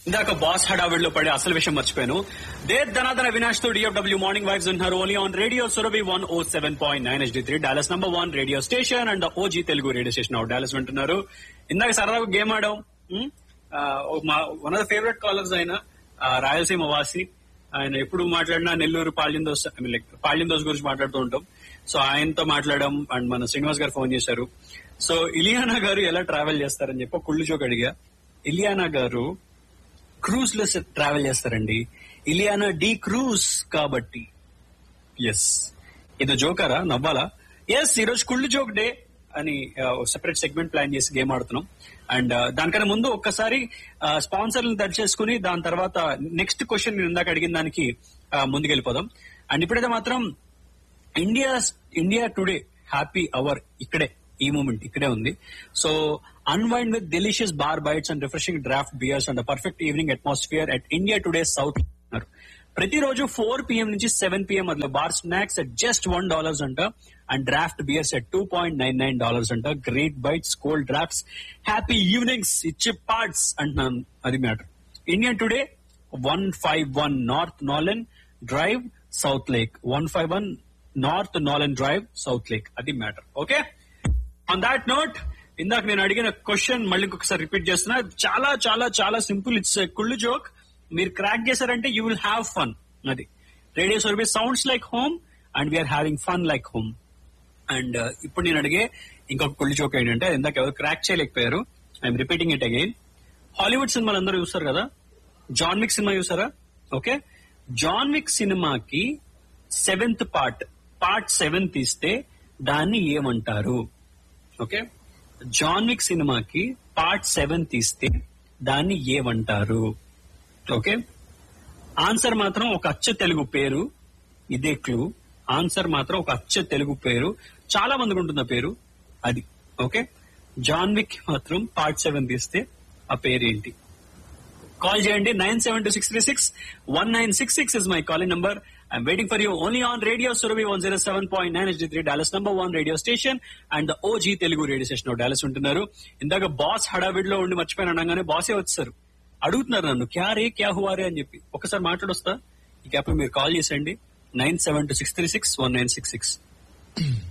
ఇందాక బాస్ హడావిడిలో పడి అసలు విషయం మర్చిపోయాను దే ధనాధన అవినాష్ తో డిఎఫ్డబ్ల్యూ మార్నింగ్ వైబ్స్ ఉంటున్నారు only on radio Surabhi one O seven point nine HD three Dallas number one radio station and OG Telugu radio station Dallas వింటున్నారు ఇందాక సరదాగా గేమ్ ఆడాం ఉమ్, ఆ, ఓ- మా one of the favourite callers ఆయన ఆ, రాయలసీమ వాసి ఆయన ఎప్పుడు మాట్లాడినా నెల్లూరు పాళ్యం దోస్ ఐ మీన్ లైక్ పాళ్యం దోస్ గురించి మాట్లాడుతూ ఉంటాం సో ఆయనతో మాట్లాడడం అండ్ మన శ్రీనివాస్ గారు ఫోన్ చేశారు సో ఇలియానా గారు ఎలా ట్రావెల్ చేస్తారని చెప్పి ఒక కుళ్ళు జోక్ అడిగా ఇలియానా గారు క్రూజ్ లో ట్రావెల్ చేస్తారండి ఇలియానా డి క్రూజ్ కాబట్టి ఎస్ ఇది జోకరా నవ్వాలా ఎస్ ఈరోజు కుళ్ళు జోక్ డే అని సెపరేట్ సెగ్మెంట్ ప్లాన్ చేసి గేమ్ ఆడుతున్నాం అండ్ దానికన్నా ముందు ఒక్కసారి స్పాన్సర్లను దర్శ చేసుకుని దాని తర్వాత నెక్స్ట్ క్వశ్చన్ నేను ఇందాక అడిగిన దానికి ఆ, ముందుకెళ్ళిపోదాం అండ్ ఇప్పుడైతే మాత్రం India India today happy hour ఇక్కడే ఈ మూమెంట్ ఇక్కడే ఉంది so unwind with delicious bar bites and refreshing draught beers and perfect evening atmosphere at India today south ప్రతిరోజు ఫోర్ పిఎం నుంచి సెవెన్ పిఎం మధ్యలో bar snacks at just one dollars అంట and draught beers at two point nine nine dollars అంట great bites cold draughts happy evenings ఇచ్చే parts అంటున్నాను అది matter Indian today one five one north Nolen drive Southlake one five one north Nolen drive Southlake అది matter okay on that note ఇందాక నేను అడిగిన question మళ్ళీ ఇంకొకసారి repeat చేస్తున్నా చాలా చాలా చాలా సింపుల్ ఇట్స్ కుళ్ళు జోక్ మీరు క్రాక్ చేశారంటే యూ విల్ హ్యావ్ ఫన్ అది radio service sounds like home and we are having fun like home and ఇప్పుడు నేను అడిగే ఇంకొక కుళ్ళు జోక్ ఏంటంటే అది ఇందాక ఎవరు క్రాక్ చేయలేకపోయారు I'm repeating it again Hollywood సినిమాలు అందరూ చూస్తారు కదా జాన్ విక్ సినిమా చూసారా ఓకే జాన్ విక్ సినిమాకి సెవెంత్ పార్ట్ పార్ట్ సెవెన్ తీస్తే దాన్ని ఏమంటారు ఓకే జాన్ విక్ సినిమాకి పార్ట్ సెవెన్ తీస్తే దాన్ని ఏమంటారు ఓకే ఆన్సర్ మాత్రం ఒక అచ్చ తెలుగు పేరు ఇదే క్లూ ఆన్సర్ మాత్రం ఒక అచ్చ తెలుగు పేరు చాలా మందికి ఉంటుంది ఆ పేరు అది ఓకే జాన్ విక్ మాత్రం పార్ట్ సెవెన్ తీస్తే ఆ పేరు ఏంటి కాల్ చేయండి nine seven two six three six one nine six six is my calling number I'm waiting for you only on radio Surabhi one zero seven point nine H three Dallas number one radio station and OG Telugu radio station Dallas ఉంటున్నారు ఇందాక boss హడావిడిలో ఉండి మర్చిపోయిన అనగానే బాసే వచ్చారు అడుగుతున్నారు నన్ను క్యా రే క్యా హువా రే అని చెప్పి ఒకసారి మాట్లాడొస్తా ఈ గ్యాప్ మీరు కాల్ చేసేయండి nine seven two six three six one nine six six